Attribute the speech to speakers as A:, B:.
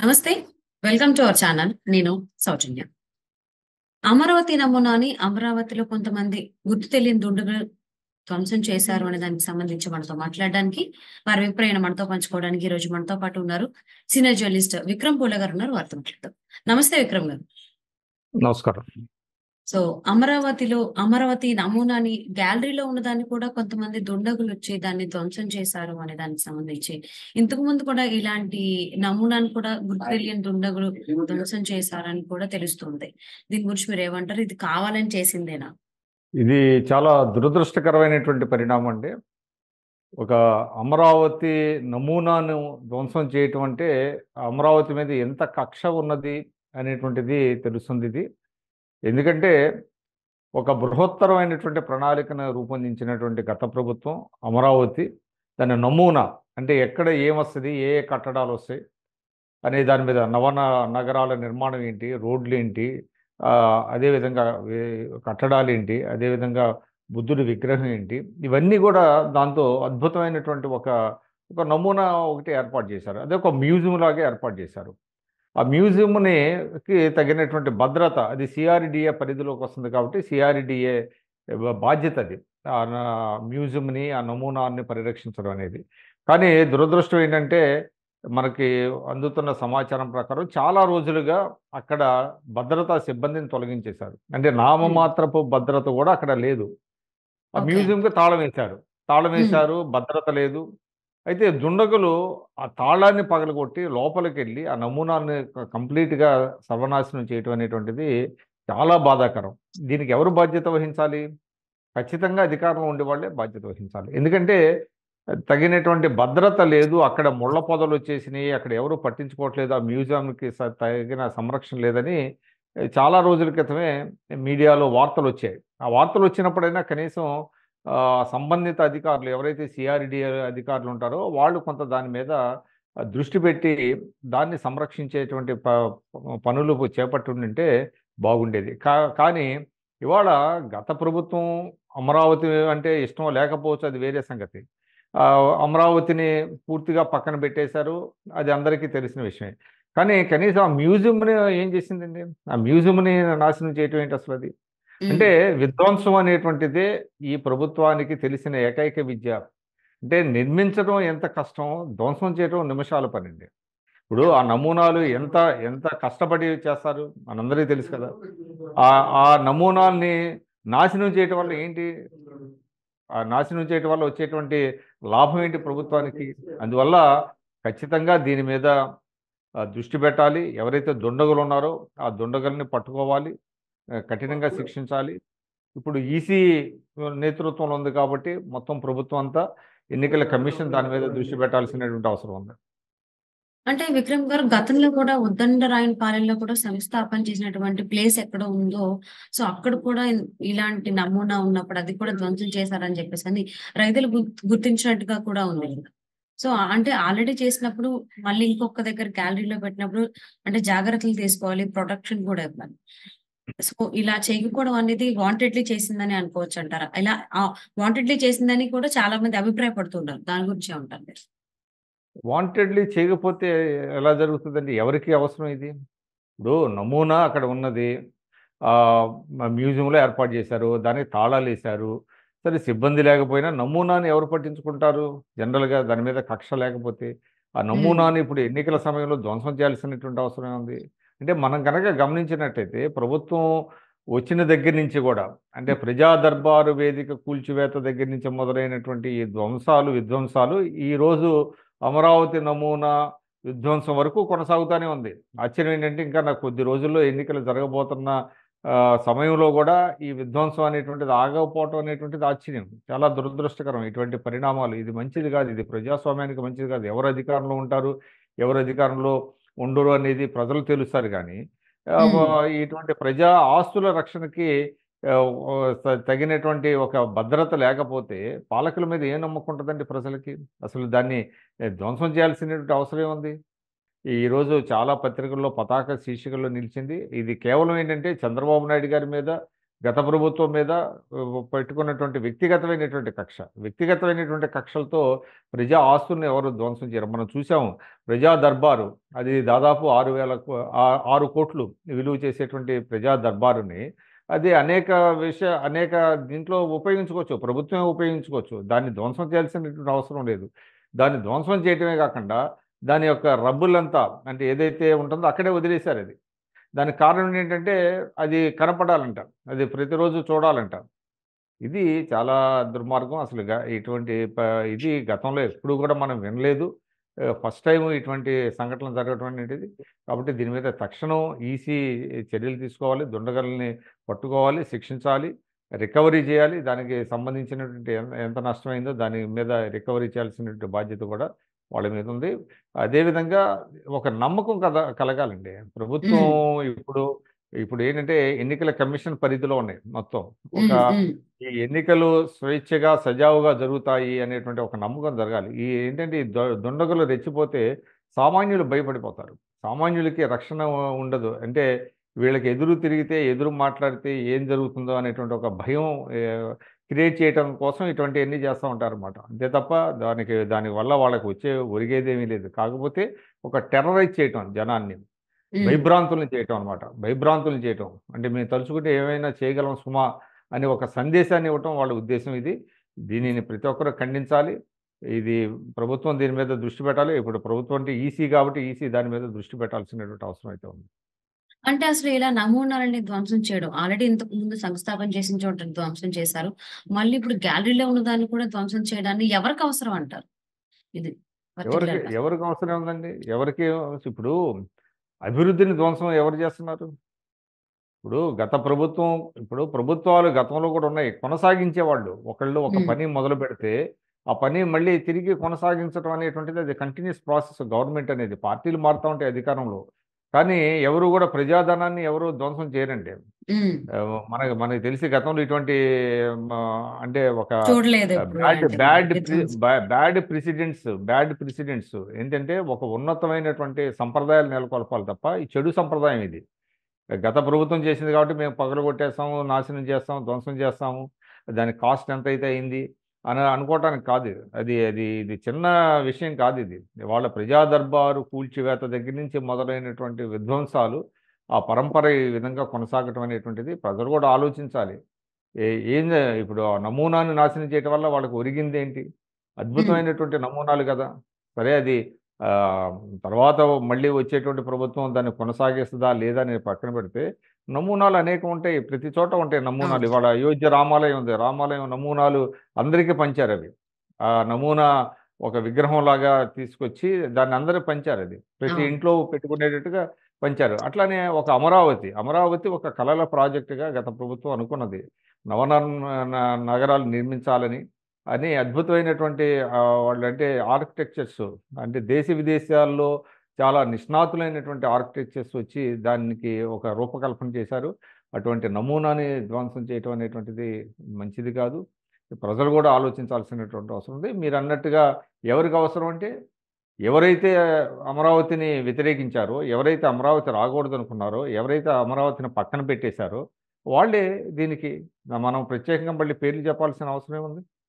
A: నమస్తే welcome to our channel నేను సౌజన్య అమరావతి నమూనాని అమరావతిలో కొంతమంది గుర్తు తెలియని దుండగులు ధ్వంసం చేశారు అనే దానికి సంబంధించి మనతో మాట్లాడడానికి వారి అభిప్రాయం మనతో పంచుకోవడానికి ఈ రోజు మనతో పాటు ఉన్నారు సీనియర్ జర్నలిస్ట్ విక్రమ్ పూల గారు ఉన్నారు వారితో మాట్లాడతాం నమస్తే విక్రమ్ గారు
B: నమస్కారం
A: సో అమరావతిలో అమరావతి నమూనాని గ్యాలరీలో ఉన్నదాన్ని కూడా కొంతమంది దుండగులు వచ్చి దాన్ని ధ్వంసం చేశారు అనే దానికి సంబంధించి ఇంతకు ముందు కూడా ఇలాంటి నమూనాను కూడా గుర్తు తెలియని దుండగులు ధ్వంసం చేశారని కూడా తెలుస్తుంది దీని గురించి మీరు ఏమంటారు ఇది కావాలని చేసిందేనా
B: ఇది చాలా దురదృష్టకరమైనటువంటి పరిణామం అండి ఒక అమరావతి నమూనాను ధ్వంసం చేయటం అంటే అమరావతి మీద ఎంత కక్ష ఉన్నది అనేటువంటిది తెలుస్తుంది ఇది ఎందుకంటే ఒక బృహత్తరమైనటువంటి ప్రణాళికను రూపొందించినటువంటి గత ప్రభుత్వం అమరావతి దాని నమూనా అంటే ఎక్కడ ఏమొస్తుంది ఏ ఏ కట్టడాలు వస్తాయి అనే దాని మీద నవన నగరాల నిర్మాణం ఏంటి రోడ్లు ఏంటి ఆ, అదేవిధంగా వే- కట్టడాలు ఏంటి అదేవిధంగా బుద్ధుడి విగ్రహం ఏంటి ఇవన్నీ కూడా దాంతో అద్భుతమైనటువంటి ఒక ఒక నమూనా ఒకటి ఏర్పాటు చేశారు అదే ఒక మ్యూజియం లాగా ఏర్పాటు చేశారు ఆ మ్యూజియంని కి తగినటువంటి భద్రత అది సిఆర్డిఏ పరిధిలోకి వస్తుంది కాబట్టి సిఆర్డిఏ బాధ్యత అది ఆ న- మ్యూజియంని ఆ నమూనాన్ని పరిరక్షించడం అనేది కానీ దురదృష్టం ఏంటంటే మనకి అందుతున్న సమాచారం ప్రకారం చాలా రోజులుగా అక్కడ భద్రతా సిబ్బందిని తొలగించేశారు అంటే నామమాత్రపు భద్రత కూడా అక్కడ లేదు ఆ
A: Okay.
B: మ్యూజియంకి తాళం వేశారు తాళం వేశారు భద్రత లేదు అయితే దుండగులు ఆ తాళాన్ని పగలగొట్టి లోపలికి వెళ్ళి ఆ నమూనాన్ని కంప్లీట్గా సర్వనాశనం చేయటం అనేటువంటిది చాలా బాధాకరం దీనికి ఎవరు బాధ్యత వహించాలి ఖచ్చితంగా అధికారంలో ఉండేవాళ్ళే బాధ్యత వహించాలి ఎందుకంటే తగినటువంటి భద్రత లేదు అక్కడ ముళ్ళ పొదలు వచ్చేసినాయి అక్కడ ఎవరు పట్టించుకోవట్లేదు ఆ మ్యూజియంకి స- తగిన సంరక్షణ లేదని ఏ, చాలా రోజుల క్రితమే మీడియాలో వార్తలు వచ్చాయి ఆ వార్తలు వచ్చినప్పుడైనా కనీసం ఆ, సంబంధిత అధికారులు ఎవరైతే సిఆర్డిఏ అధికారులు ఉంటారో వాళ్ళు కొంత దాని మీద ఆ, దృష్టి పెట్టి దాన్ని సంరక్షించేటువంటి ప పనులు చేపట్టి ఉంటే బాగుండేది కా కానీ ఇవాళ గత ప్రభుత్వం అమరావతి అంటే ఇష్టం లేకపోవచ్చు అది వేరే సంగతి ఆ, అమరావతిని పూర్తిగా పక్కన పెట్టేశారు అది అందరికీ తెలిసిన విషయమే కానీ కనీసం ఆ మ్యూజియంని ఏం చేసిందండి ఆ మ్యూజియంని నాశనం చేయటం ఏంటి అసలు అది అంటే విధ్వంసం అనేటువంటిదే ఈ ప్రభుత్వానికి తెలిసిన ఏకైక విద్య అంటే నిర్మించడం ఎంత కష్టం ధ్వంసం చేయడం నిమిషాల పని అండి ఇప్పుడు ఆ నమూనాలు ఎంత ఎంత కష్టపడి చేస్తారు మనందరికీ తెలుసు కదా ఆ ఆ నమూనాల్ని నాశనం చేయటం వల్ల ఏంటి ఆ నాశనం చేయటం వల్ల వచ్చేటువంటి లాభం ఏంటి ప్రభుత్వానికి అందువల్ల ఖచ్చితంగా దీని మీద ఆ, దృష్టి పెట్టాలి ఎవరైతే దుండగులు ఉన్నారో ఆ దుండగుల్ని పట్టుకోవాలి ఆ, కఠినంగా శిక్షించాలి ఇప్పుడు ఈసీ నేతృత్వంలో ఉంది కాబట్టి మొత్తం ప్రభుత్వం అంతా ఎన్నికల కమిషన్ దాని మీద దృష్టి పెట్టాల్సినటువంటి అవసరం ఉంది
A: అంటే విక్రమ్ గారు గతంలో కూడా ఉద్దండరాయన్ పాలెంలో కూడా సంస్థాపన చేసినటువంటి ప్లేస్ ఎక్కడ ఉందో సో అక్కడ కూడా ఇన్- ఇలాంటి నమూనా ఉన్నప్పుడు అది కూడా ధ్వంసం చేశారని చెప్పేసి అని రైతులు గుర్తు- గుర్తించినట్టుగా కూడా ఉంది సో ఆ- అంటే ఆల్రెడీ చేసినప్పుడు మళ్ళీ ఇంకొక దగ్గర గ్యాలరీలో పెట్టినప్పుడు అంటే జాగ్రత్తలు తీసుకోవాలి ప్రొటెక్షన్ కూడా ఇవ్వాలి సో ఇలా చేయకపోవడం అనేది వాంటెడ్లీ చేసిందని అనుకోవచ్చు అంటారా ఇలా వాంటెడ్లీ చేసిందని కూడా చాలా మంది అభిప్రాయపడుతుంటారు దాని గురించి ఉంటారు మీరు
B: వాంటెడ్లీ చేయకపోతే ఎలా జరుగుతుందండి ఎవరికి అవసరం ఇది ఇప్పుడు నమూనా అక్కడ ఉన్నది ఆ, మ- మ్యూజియంలో ఏర్పాటు చేశారు దానికి తాళాలు వేశారు సరే సిబ్బంది లేకపోయినా నమూనాని ఎవరు పట్టించుకుంటారు జనరల్గా దాని మీద కక్ష లేకపోతే ఆ నమూనాని ఇప్పుడు ఎన్నికల సమయంలో ధ్వంసం చేయాల్సినటువంటి అవసరం ఉంది అంటే మనం కనుక గమనించినట్టయితే ప్రభుత్వం వచ్చిన దగ్గర నుంచి కూడా అంటే ప్రజా దర్బారు వేదిక కూల్చివేత దగ్గర నుంచి మొదలైనటువంటి ఈ ధ్వంసాలు విధ్వంసాలు ఈ రోజు అమరావతి నమూనా విధ్వంసం వరకు కొనసాగుతూనే ఉంది ఆశ్చర్యం ఏంటంటే ఇంకా నాకు కొద్ది రోజుల్లో ఎన్నికలు జరగబోతున్న ఆ, సమయంలో కూడా ఈ విధ్వంసం అనేటువంటిది ఆగకపోవటం అనేటువంటిది ఆశ్చర్యం చాలా దురదృష్టకరం ఇటువంటి పరిణామాలు ఇది మంచిది కాదు ఇది ప్రజాస్వామ్యానికి మంచిది కాదు ఎవరు అధికారంలో ఉంటారు ఎవరు అధికారంలో ఉండరు అనేది ప్రజలు తెలుస్తారు కానీ ఆ,
A: మ్మ్.
B: ఇటువంటి ప్రజా ఆస్తుల రక్షణకి ఆ, ఓ, త- తగినటువంటి ఒక భద్రత లేకపోతే పాలకుల మీద ఏం నమ్మకం ఉంటుందండి ప్రజలకి అసలు దాన్ని ఏ, ధ్వంసం చేయాల్సినటువంటి అవసరం ఉంది ఈరోజు చాలా పత్రికల్లో పతాక శీర్షికల్లో నిలిచింది ఇది కేవలం ఏంటంటే చంద్రబాబు నాయుడు గారి మీద గత ప్రభుత్వం మీద ఆహ్, పెట్టుకున్నటువంటి వ్యక్తిగతమైనటువంటి కక్ష. వ్యక్తిగతమైనటువంటి కక్షలతో ప్రజా ఆస్తుల్ని ఎవరు ధ్వంసం చేయరు. మనం చూసాము ప్రజా దర్బారు అది దాదాపు 6000 కో ఆ 6,00,00,000 విలువ చేసేటువంటి ప్రజా దర్బారుని అది అనేక విషయ అనేక దీంట్లో ఉపయోగించుకోవచ్చు. ప్రభుత్వమే ఉపయోగించుకోవచ్చు. దాన్ని ధ్వంసం చేయాల్సినటువంటి అవసరం లేదు. దాన్ని ధ్వంసం చేయటమే కాకుండా దాని యొక్క రబ్బులంతా అంటే ఏదైతే ఉంటుందో అక్కడే వదిలేశారది. దానికి కారణం ఏంటంటే అది కనపడాలంట. అది ప్రతిరోజు చూడాలంట. ఇది చాలా దుర్మార్గం. అసలు గ ఇటువంటి ప ఇది గతంలో ఎప్పుడు కూడా మనం వినలేదు. ఆహ్, ఫస్ట్ టైమ్ ఇటువంటి సంఘటనలు జరగటం అనేటిది. కాబట్టి దీని మీద తక్షణం ఈసీ చర్యలు తీసుకోవాలి. దుండగుల్ని పట్టుకోవాలి, శిక్షించాలి, రికవరీ చేయాలి. దానికి సంబంధించినటువంటి ఎం ఎంత నష్టమైందో దాని మీద రికవరీ చేయాల్సినటువంటి బాధ్యత కూడా వాళ్ళ మీద ఉంది. అదేవిధంగా ఒక నమ్మకం కద కలగాలండి. ప్రభుత్వం
A: హ్మ్.
B: ఇప్పుడు ఇప్పుడు ఏంటంటే ఎన్నికల కమిషన్ పరిధిలో ఉన్నాయి మొత్తం. ఒక
A: హ్మ్. హ్మ్.
B: ఈ ఎన్నికలు స్వేచ్ఛగా, సజావుగా జరుగుతాయి అనేటువంటి ఒక నమ్మకం జరగాలి. ఈ ఏంటంటే ఈ ద దుండగులు రెచ్చిపోతే సామాన్యులు భయపడిపోతారు. సామాన్యులకి రక్షణ ఉండదు. అంటే వీళ్ళకి ఎదురు తిరిగితే, ఎదురు మాట్లాడితే ఏం జరుగుతుందో అనేటువంటి ఒక భయం ఆహ్, క్రియేట్ చేయటం కోసం ఇటువంటియన్నీ చేస్తా ఉంటారన్నమాట. అంతే తప్ప దానికి దానివల్ల వాళ్ళకి వచ్చే ఒరిగేదేమీ లేదు. కాకపోతే ఒక టెర్రరైజ్ చేయటం జనాన్ని.
A: హ్మ్.
B: భయభ్రాంతుల్ని చేయటం అన్నమాట. భయభ్రాంతుల్ని చేయటం. అంటే మేము తలుచుకుంటే ఏమైనా చేయగలం సుమా అని ఒక సందేశాన్ని ఇవ్వటం వాళ్ళ ఉద్దేశ్యం ఇది. దీనిని ప్రతి ఒక్కరు ఖండించాలి. ఇది ప్రభుత్వం దీని మీద దృష్టి పెట్టాలి. ఇప్పుడు ప్రభుత్వం అంటే ఈసీ కాబట్టి ఈసీ దాని మీద దృష్టి పెట్టాల్సినటువంటి అవసరం అయితే ఉంది.
A: అంటే అసలు ఇలా నమూనాలని ధ్వంసం చేయడం ఆల్రెడీ ఇంతకు ముందు సంస్థాపన చేసిన చోట ధ్వంసం చేశారు. మళ్ళీ ఇప్పుడు గ్యాలరీలో ఉన్నదాన్ని కూడా ధ్వంసం చేయడాన్ని ఎవరికి అవసరం అంటారు? ఇది
B: ఎవరికి
A: పర్టిక్యులర్‌గా.
B: ఎవరికి అవసరం ఉందండి? ఎవరికి ఇప్పుడు అభివృద్ధిని ధ్వంసం ఎవరు చేస్తున్నారు? ఇప్పుడు గత ప్రభుత్వం ఇప్పుడు ప్రభుత్వాలు గతంలో కూడా ఉన్నాయి. కొనసాగించేవాళ్ళు. ఒకళ్ళు ఒక
A: హ్మ్.
B: పని మొదలుపెడితే, ఆ పని మళ్ళీ తిరిగి కొనసాగించడం అనేటువంటిది అది కంటిన్యూయస్ ప్రాసెస్ గవర్నమెంట్ అనేది. పార్టీలు మారుతా ఉంటాయి అధికారంలో. కానీ ఎవరు కూడా ప్రజాధనాన్ని ఎవరు ధ్వంసం చేయరండి.
A: హ్మ్.
B: ఆహ్, మనకు మనకు తెలిసి గతంలో ఇటువంటి మ అంటే ఒక
A: చూడలేదు
B: ఆహ్,
A: ఎప్పుడు
B: బ్యాడ్
A: ఇలాంటివి.
B: బ్యాడ్ ప్రి
A: విధ్వంసం.
B: బ్యా బ్యాడ్ ప్రెసిడెంట్స్ బ్యాడ్ ప్రెసిడెంట్స్ ఏంటంటే ఒక ఉన్నతమైనటువంటి సంప్రదాయాలు నెలకొల్పాలి తప్ప ఈ చెడు సంప్రదాయం ఇది. గత ప్రభుత్వం చేసింది కాబట్టి మేము పగలగొట్టేస్తాము, నాశనం చేస్తాం, ధ్వంసం చేస్తాము. దాని కాస్ట్ ఎంతైతే అయింది అని అనుకోవటానికి కాదు. ఇది. అది అది ఇది చిన్న విషయం కాదిది. వాళ్ళ ప్రజా దర్బారు కూల్చివేత దగ్గర నుంచి మొదలైనటువంటి విధ్వంసాలు ఆ పరంపర ఈ విధంగా కొనసాగటం అనేటువంటిది ప్రజలు కూడా ఆలోచించాలి. ఏ ఏం ఇప్పుడు ఆ నమూనాని నాశనం చేయటం వల్ల వాళ్ళకి ఒరిగిందేంటి?
A: హ్మ్.
B: అద్భుతమైనటువంటి నమూనాలు కదా! సరే అది ఆహ్, తర్వాత మళ్ళీ వచ్చేటువంటి ప్రభుత్వం దాన్ని కొనసాగిస్తదా? లేదా? అనేది పక్కన పెడితే నమూనాలు అనేకం ఉంటాయి. ప్రతి చోట ఉంటాయి నమూనాలు.
A: అవును.
B: ఇవాళ అయోధ్య రామాలయం ఉంది. రామాలయం నమూనాలు అందరికీ పంచారవి. ఆ నమూనా ఒక విగ్రహంలాగా తీసుకొచ్చి దాన్ని అందరికి పంచారది. ప్రతి
A: అవును.
B: ఇంట్లో పెట్టుకునేటట్టుగా పంచారు. అట్లానే ఒక అమరావతి. అమరావతి ఒక కలల ప్రాజెక్ట్‌గా గత ప్రభుత్వం అనుకున్నది. నవనర్మ న నగరాలు నిర్మించాలని అని అద్భుతమైనటువంటి ఆహ్, వాళ్ళంటే ఆర్కిటెక్చర్స్ అంటే దేశ విదేశాల్లో చాలా నిష్ణాతులైనటువంటి ఆర్కిటెక్చర్స్ వచ్చి దానికి ఒక రూపకల్పన చేశారు. అటువంటి నమూనాని ధ్వంసం చేయటం అనేటువంటిది మంచిది కాదు. ప్రజలు కూడా ఆలోచించాల్సినటువంటి అవసరం ఉంది. మీరన్నట్టుగా ఎవరికి అవసరం అంటే ఎవరైతే అమరావతిని వ్యతిరేకించారో, ఎవరైతే అమరావతి రాకూడదనుకున్నారో, ఎవరైతే అమరావతిని పక్కన పెట్టేశారో వాళ్ళే దీనికి మనం ప్రత్యేకంగా మళ్ళీ పేర్లు చెప్పాల్సిన అవసరం ఏముంది?